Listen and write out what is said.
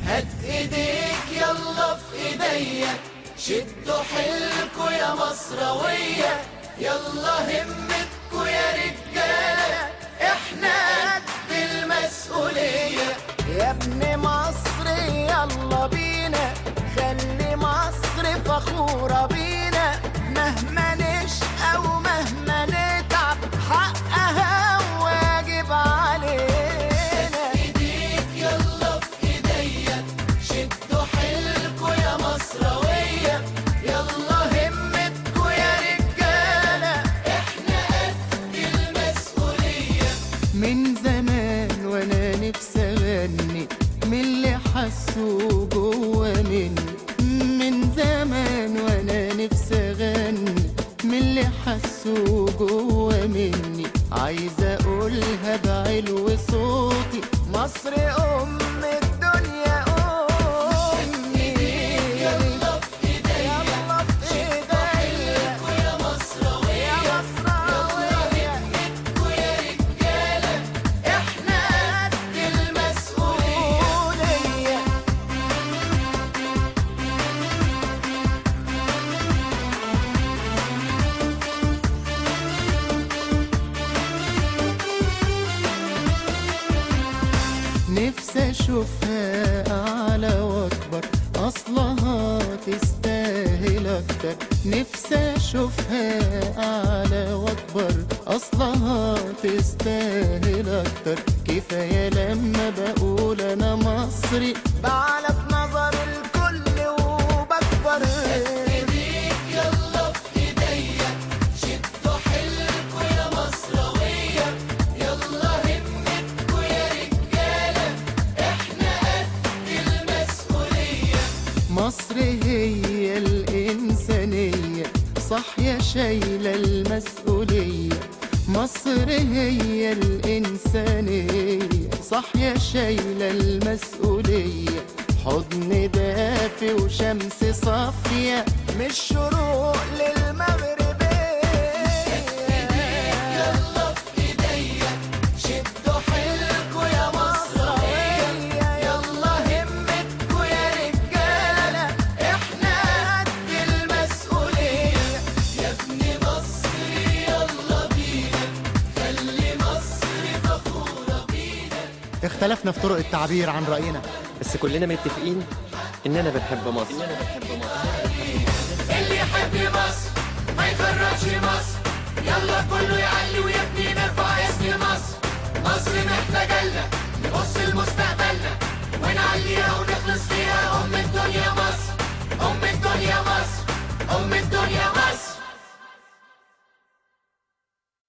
هات ايديك يلا في ايديا شدوا حيلكوا يا مصراوية يلا همتكوا يا رجالة احنا قد المسؤولية يا ابن مصر يلا بينا خلي مصر فخورة بينا مهما نشقى ومهما نتعب حقها واجب علينا ايديك يلا في ايديا شدوا حيلكوا يا مصراوية يلا همتكوا يا رجالة احنا قد المسؤولية من زمان وانا نفسي اغني من اللي حسوا جوا مني من زمان وانا نفسي اغني من اللي حسوا جوا مني عايز اقولها بعلو صوتي مصر ام الدنيا امي يلا في ايديا يلا في ايديا يا مصراوية يا مصراوية همتكوا يا رجالة احنا قد المسؤولية مسؤولية نفسي اشوفها اعلى واكبر اصلها تستاهل اكتر نفسي اشوفها اعلى واكبر اصلها تستاهل اكتر كفايه لما بقول انا مصري بعلى في نظر الكل وبكبر ايديك يلا في ايديا شدوا حيلكوا يا مصراوية يلا همتكوا يا رجالة احنا قد المسؤولية مصر هي الإنسانية صح يا شايلة المسؤولية مصر هي الإنسانية صح يا شايلة المسؤولية حضن دافي وشمس صافية من الشروق للمغربية يلا في ايديا شدوا حيلكوا يا مصراوية يلا همتكوا يا رجالة احنا قد المسؤولية يا ابن مصر يلا بينا خلي مصر فخورة بينا اختلفنا في طرق التعبير عن رأينا بس كلنا متفقين اننا بنحب مصر اللي يحب مصر ما يفرطش مصر يلا كله يعلي ويبني نرفع اسم مصر مصر محتاجة لنا نبص لمستقبلنا ونعليها